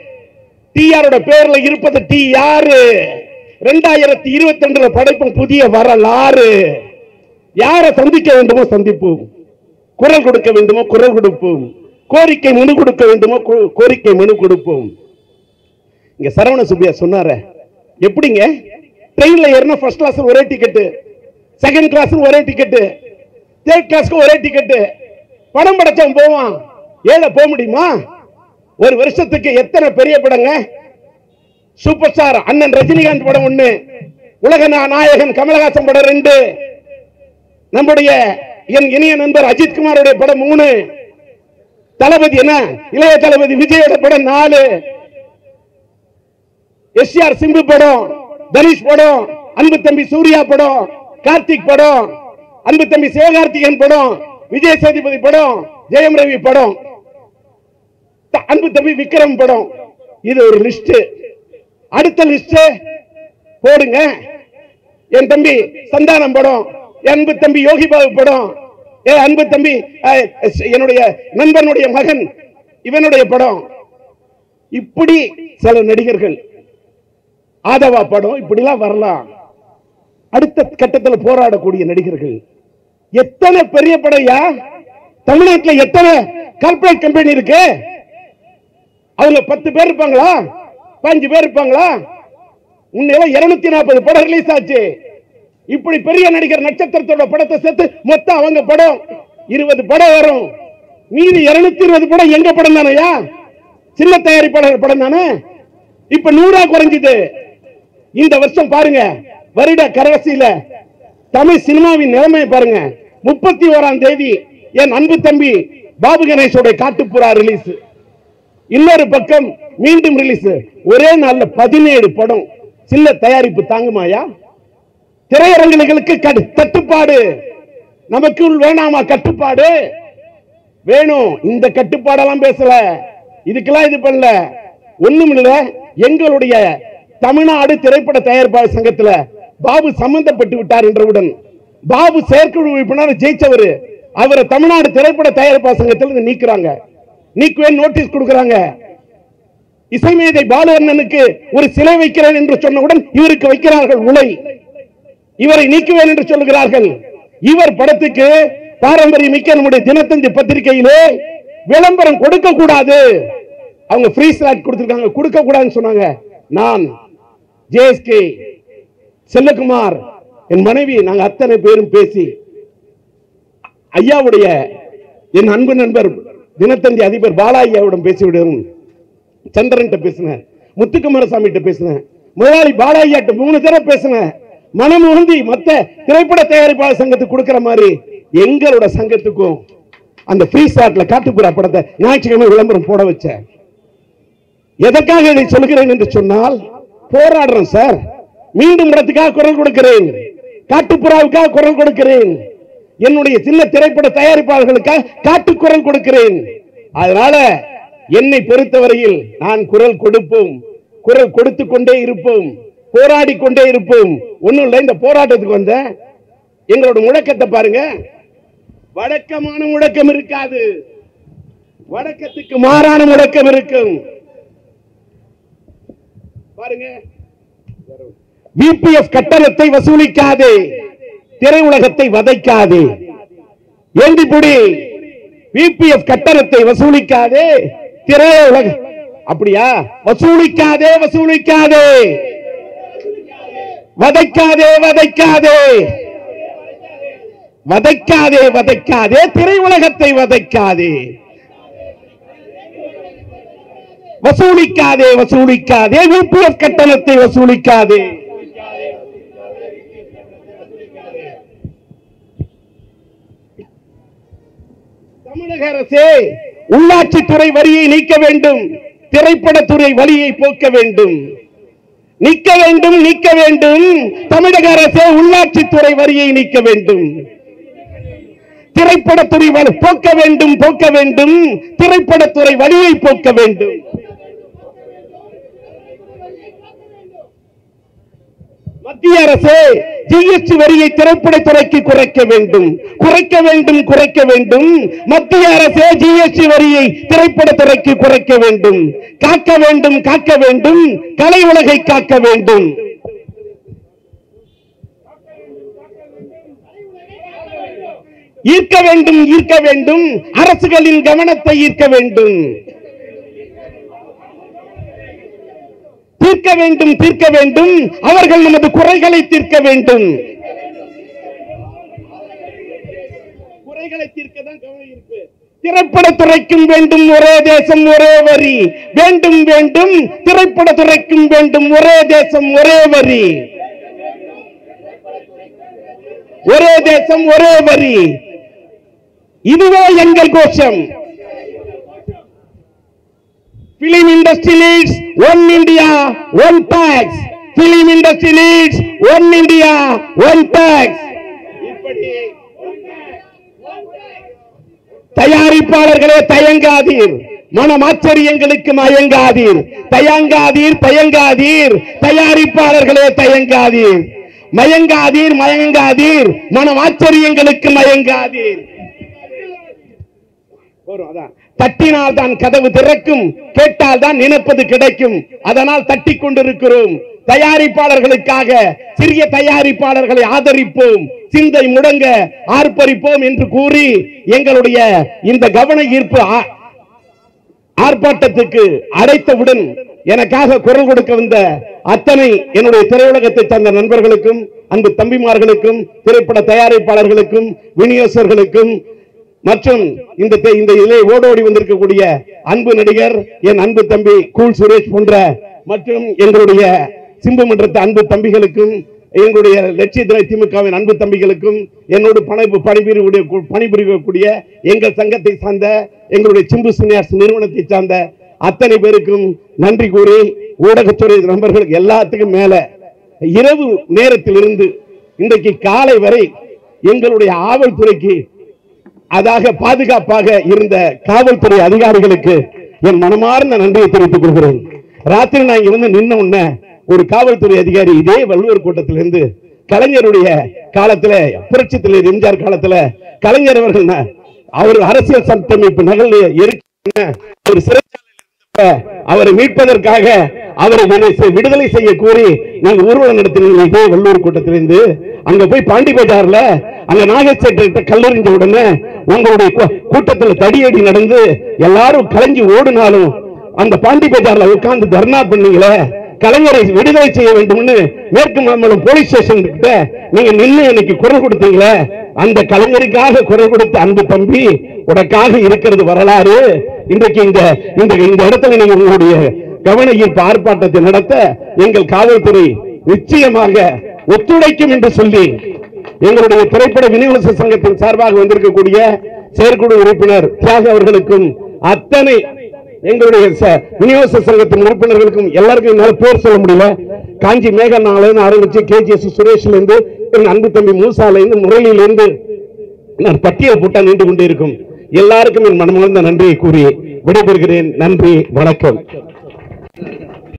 டிஆரோட பேர்ல இருப்பது டி யாரு ரெண்டாயிரத்தி இருபத்தி ரெண்டுல படைப்பும் புதிய வரலாறு யாரை சந்திக்க வேண்டுமோ சந்திப்போம் குரல் கொடுக்க வேண்டுமோ குரல் கொடுப்போம் கோரிக்கை மனு கொடுக்க வேண்டுமோ கோ- கோரிக்கை மனு கொடுப்போம் இங்க சரவண சுப்பியா சொன்னாரு எப்படிங்க ட்ரெயின்ல ஏறினா ஃபர்ஸ்ட் கிளாஸ் ஒரே டிக்கெட் செகண்ட் கிளாஸ் ஒரே டிக்கெட் தேர்ட் கிளாஸ்க்கு ஒரே டிக்கெட் பணம் படைச்சவன் போவான் ஏழை போக முடியுமா ஒரு வருஷத்துக்கு எத்தனை பெரிய படங்க சூப்பர் ஸ்டார் அண்ணன் ரஜினிகாந்த் படம் ஒண்ணு உலக நா- நாயகன் கமலஹாசன் படம் ரெண்டு நம்முடைய என் இனிய நண்பர் அஜித் குமாரோட படம் மூணு தளபதி என்ன இளைய தளபதி விஜயோட படம் நாலு எஸ்ஆர் சிம்பு படம் தனுஷ் படம் அன்பு தம்பி சூர்யா படம் கார்த்திக் படம் அன்பு தம்பி சிவகார்த்திகேயன் படம் விஜய் சேதுபதி படம் ஜெயம் ரவி படம் த- அன்பு தம்பி விக்ரம் படம் இது ஒரு லிஸ்ட் அடுத்த லிஸ்ட் போடுங்க என் தம்பி சந்தானம் படம் என் அன்பு தம்பி யோகி பாபு படம் என் அன்பு தம்பி அஹ், என்னுடைய நண்பனுடைய மகன் இவனுடைய படம் இப்படி சில நடிகர்கள் ஆதவா படம் இப்படிலாம் வரலாம் அடுத்த கட்டத்தில் போராடக்கூடிய நடிகர்கள் எத்தனை பெரிய படையா தமிழ்நாட்டில் எத்தனை கார்பரேட் கம்பெனி இருக்கு அவங்க பத்து பேர் இருப்பாங்களா பதினஞ்சு பேர் இருப்பாங்களா முன்னையெல்லாம் இருநூத்தி நாற்பது படம் ரிலீஸ் ஆச்சு இப்படி பெரிய நடிகர் நட்சத்திரத்தோட படத்தை சேர்த்து மொத்தம் அவங்க படம் இருபது படம் வரும் மீதி இருநூத்தி இருபது படம் எங்க படம் தானையா சின்ன தயாரிப்பாளர் படம் தானே இப்ப நூறா குறைஞ்சுது இந்த வருஷம் பாருங்க வருட கடைசியில தமிழ் சினிமாவின் நிலைமையை பாருங்க முப்பத்தி ஓராம் தேதி என் அன்பு தம்பி பாபு கணேஷோட காட்டுப்புறா ரிலீஸ் இன்னொரு பக்கம் மீண்டும் ரிலீஸ் ஒரே நாள்ல பதினேழு படம் சின்ன தயாரிப்பு தாங்குமாயா திரையரங்குகளுக்கு கடு- தட்டுப்பாடு நமக்குள் வேணாமா கட்டுப்பாடு வேணும் இந்த கட்டுப்பாடெல்லாம் பேசல இதுக்கெல்லாம் இது பண்ணல ஒண்ணும் இல்ல எங்களுடைய தமிழ்நாடு திரைப்பட தயாரிப்பாளர் சங்கத்துல பாபு சம்பந்தப்பட்டு விட்டார் என்றவுடன் பாபு செயற்குழு உறுப்பினர் ஜெயிச்சவர் அவரை தமிழ்நாடு திரைப்பட தயாரிப்பாளர் சங்கத்துல இருந்து நீக்குறாங்க நீக்குவேன் நோட்டீஸ் கொடுக்கறாங்க இசைமேதை பாலுவண்ணனுக்கு ஒரு சிலை வைக்கிறேன் என்று சொன்னவுடன் இவருக்கு வைக்கிறார்கள் உலை இவரை நீக்குவேன் என்று சொல்லுகிறார்கள் இவர் படத்துக்கு பாரம்பரிய மிக்க நம்முடைய தினத்தந்தி பத்திரிகையிலே விளம்பரம் கொடுக்க கூடாது அவங்க ஃப்ரீ ஸ்லாட் கொடுத்திருக்காங்க கொடுக்க கூடாதுன்னு சொன்னாங்க நான் ஜேஎஸ்கே செல்லகுமார் என் மனைவி நாங்க அத்தனை பேரும் பேசி ஐயாவுடைய என் அன்பு நண்பர் தினத்தந்தி அதிபர் பாலாய்யாவிடம் பேசிவிடும் சந்திரன் பேசினேன் முத்துக்குமாரசாமி கிட்ட பேசினேன் முதலாளி பாலாய்யாட்ட மூணு தடவை பேசினேன் மனம் உந்தி மத்த திரைப்பட தயாரிப்பாளர் சங்கத்துக்கு கொடுக்கிற மாதிரி எங்களோட சங்கத்துக்கும் அந்த ஃப்ரீ ஸ்லாட்ல காட்டுப்புறா படத்தை ஞாயிற்றுக்கிழமை விளம்பரம் போட வச்சேன் எதற்காக இதை சொல்கிறேன் என்று சொன்னால் போராடுறேன் சார் மீண்டும் இடத்துக்காக குரல் கொடுக்கிறேன் காட்டுப்புறாவுக்காக குரல் கொடுக்கிறேன் என்னுடைய சின்ன திரைப்பட தயாரிப்பாளர்களுக்காக காட்டு குரல் கொடுக்கிறேன் அதனால என்னை பொறுத்தவரையில் நான் குரல் கொடுப்போம் குரல் கொடுத்து கொண்டே இருப்போம் போராடி கொண்டே இருப்போம் ஒண்ணும் இல்லை இந்த போராட்டத்துக்கு வந்த எங்களோட முழக்கத்தை பாருங்க வழக்கமான முழக்கம் இருக்காது வழக்கத்துக்கு மாறான முழக்கம் இருக்கும் பாருங்க விபிஎஃப் கட்டணத்தை வசூலிக்காதே திரையுலகத்தை வதைக்காதே ஏந்தி புடி விபிஎஃப் கட்டணத்தை வசூலிக்காதே திரையுலக அப்படியா வசூலிக்காதே வசூலிக்காதே வதைக்காதே வதைக்காதே வதைக்காதே வதைக்காதே திரையுலகத்தை வதைக்காதே வசூலிக்காதே வசூலிக்காதே யூபிஎஃப் கட்டணத்தை வசூலிக்காதே தமிழக அரசே உள்ளாட்சித்துறை வரியை நீக்க வேண்டும் திரைப்படத்துறை வரியை போக்க வேண்டும் நீக்க வேண்டும் நீக்க வேண்டும் தமிழக அரசே உள்ளாட்சித்துறை வரியை நீக்க வேண்டும் திரைப்படத்துறை வரி- போக்க வேண்டும் போக்க வேண்டும் திரைப்படத்துறை வழியை போக்க வேண்டும் மத்திய அரசே ஜிஎஸ்டி வரியை திரைப்படத்துறைக்கு குறைக்க வேண்டும் குறைக்க வேண்டும் குறைக்க வேண்டும் மத்திய அரசே ஜிஎஸ்டி வரியை திரைப்படத்துறைக்கு குறைக்க வேண்டும் காக்க வேண்டும் காக்க வேண்டும் கலை உலகை காக்க வேண்டும் ஈர்க்க வேண்டும் ஈர்க்க வேண்டும் அரசுகளின் கவனத்தை ஈர்க்க வேண்டும் தீர்க்க வேண்டும் தீர்க்க வேண்டும் அவர்கள் நமது குறைகளை தீர்க்க வேண்டும் குறைகளை தீர்க்க தான் கவனம் இருக்கு திரைப்படத்துறைக்கும் வேண்டும் ஒரே தேசம் ஒரே வரி வேண்டும் வேண்டும் திரைப்படத்துறைக்கும் வேண்டும் ஒரே தேசம் ஒரே வரி ஒரே தேசம் ஒரே வரி இதுவே எங்கள் கோஷம் Film industry leads one India, one tax. Film industry leads one India, one tax. இப்படி தயாரிப்பாளர்களே தயங்காதீர் மனமாச்சரியங்களுக்கு மயங்காதீர் தயங்காதீர் தயங்காதீர் தயாரிப்பாளர்களே தயங்காதீர் மயங்காதீர் மயங்காதீர் மனமாச்சரியங்களுக்கு மயங்காதீர் போறோம் அதான் தட்டினால் தான் கதவு திறக்கும் கேட்டால் தான் நினைப்பது கிடைக்கும் அதனால் தட்டி கொண்டிருக்கிறோம் தயாரிப்பாளர்களுக்காக சிறிய தயாரிப்பாளர்களை ஆதரிப்போம் சிந்தை முடங்க ஆர்ப்பரிப்போம் என்று கூறி எங்களுடைய இந்த கவன ஈர்ப்பு ஆ- ஆர்ப்பாட்டத்துக்கு அழைத்தவுடன் எனக்காக குரல் கொடுக்க வந்த அத்தனை என்னுடைய திரையுலகத்தை சார்ந்த நண்பர்களுக்கும் அன்பு தம்பிமார்களுக்கும் திரைப்பட தயாரிப்பாளர்களுக்கும் விநியோகர்களுக்கும் மற்றும் இந்த தெ- இந்த இதிலே ஓடோடி வந்திருக்கக்கூடிய அன்பு நடிகர் என் அன்பு தம்பி கூல் சுரேஷ் போன்ற மற்றும் எங்களுடைய சிம்பு மன்றத்து அன்பு தம்பிகளுக்கும் எங்களுடைய லட்சிய துணை திமுகவின் அன்பு தம்பிகளுக்கும் என்னோடு பணி பணிபுரிய பணிபுரியக்கூடிய எங்கள் சங்கத்தை சார்ந்த எங்களுடைய சிம்பு சினியார்ஸ் நிறுவனத்தை சார்ந்த அத்தனை பேருக்கும் நன்றி கூறி ஊடகத்துறை நண்பர்களுக்கு எல்லாத்துக்கும் மேல இரவு நேரத்திலிருந்து இன்றைக்கு காலை வரை எங்களுடைய ஆவல்துறைக்கு அதாக பாதுகாப்பாக இருந்த காவல்துறை அதிகாரிகளுக்கு என் மனமார்ந்த நன்றியை தெரிவித்துக் கொள்கிறேன் ராத்திரி நான் இங்க வந்து நின்ன உடனே ஒரு காவல்துறை அதிகாரி இதே வள்ளுவர் கூட்டத்திலிருந்து கலைஞருடைய காலத்துல புரட்சி தலைவர் எம்ஜிஆர் காலத்துல கலைஞர் அவர்கள் ந- அவர் அரசியல் சட்டமைப்பு நகல் இருக்க ஒரு சிறைச்சாலையில் இருந்தப்ப அவரை மீட்பதற்காக அவரை விடு- விடுதலை செய்ய கூறி நாங்க ஊர்வலம் நடத்தினீங்க இதே வள்ளூர் கூட்டத்திலிருந்து அங்க போய் பாண்டி பஜார்ல அந்த நாகச்சேட்ட கல்லறிஞ்ச உடனே உங்களுடைய கூ- கூட்டத்துல தடியடி நடந்து எல்லாரும் கலைஞ்சு ஓடினாலும் அந்த பாண்டி பஜார்ல உட்கார்ந்து தர்ணா பண்ணீங்களே கலைஞரை விடுதலை செய்ய வேண்டும்னு மேற்கு மாம்பலம் போலீஸ் ஸ்டேஷன் கிட்ட நீங்க நின்னு இன்னைக்கு குரல் கொடுத்தீங்களே அந்த கலைஞருக்காக குரல் கொடுத்த அன்பு தம்பி உனக்காக இருக்கிறது வரலாறு இன்றைக்கு இந்த இந்த இந்த இடத்துல நீங்க உங்களுடைய கவன ஈர்ப்பு ஆர்ப்பாட்டத்தை நடத்த எங்கள் காவல்துறை நிச்சயமாக ஒத்துழைக்கும் என்று சொல்லி எங்களுடைய திரைப்பட விநியோக சங்கத்தின் சார்பாக வந்திருக்கக்கூடிய செயற்குழு உறுப்பினர் தியாக அவர்களுக்கும் அத்தனை எங்களுடைய ச- விநியோக சங்கத்தின் உறுப்பினர்களுக்கும் எல்லாருக்கும் என்னால பேர் சொல்ல முடியல காஞ்சி மேகனால இருந்து ஆரம்பிச்சு கேஜிஎஸ் சுரேஷ்ல இருந்து என் அன்பு தம்பி மூசால இருந்து முரளியில இருந்து நான் பட்டியல் போட்டா நீண்டு கொண்டே இருக்கும் எல்லாருக்கும் என் மனமார்ந்த நன்றியை கூறி விடைபெறுகிறேன் நன்றி வணக்கம்